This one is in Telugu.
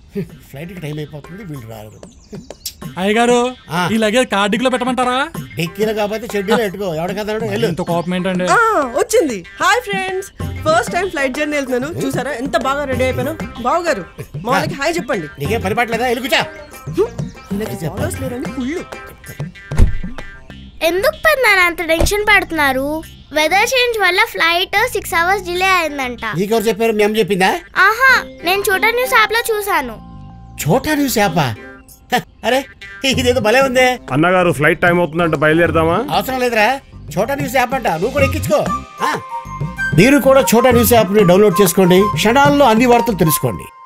ఫ్లైట్కి టైం అయిపోతుంది వీళ్ళు రారు అయ్యగారు ఆ. ఈ లగేజ్ కార్డిక్లో పెట్టమంటారా డిక్కీలో కాకపోతే చెడ్డీలో పెట్టుకో ఎవరికన్నా వెళ్ళు ఇంత కోపం ఏంటండి ఆ, వచ్చింది hi friends first time flight journey వెళ్తున్నాను చూసారా ఎంత బాగా రెడీ అయిపోయాను బావు గారు మా వాళ్ళకి హాయ్ చెప్పండి నీకేం పని పట్టలేదా ఎలుగుచా వీళ్ళకి followers లేరని కుళ్ళు ఎందుకు పెద్దనాన్న అంత టెన్షన్ పడుతున్నారు వెదర్ చేంజ్ వల్ల ఫ్లైట్ సిక్స్ అవర్స్ డిలే అయిందంట నీకెవరు చెప్పారు మేము చెప్పిందా ఆహా నేను చూడ న్యూస్ యాప్ లో చూసాను చోటా న్యూస్ యాపా హ, అరే ఇదేదో భలే ఉందే అన్నగారు ఫ్లైట్ టైం అవుతుందంట బయలుదేరదామా అవసరం లేదురా చోటా న్యూస్ యాప్ అంట నువ్వు కూడా ఎక్కించుకో ఆ. మీరు కూడా చోటా న్యూస్ యాప్ని డౌన్లోడ్ చేసుకోండి క్షణాల్లో అన్ని వార్తలు తెలుసుకోండి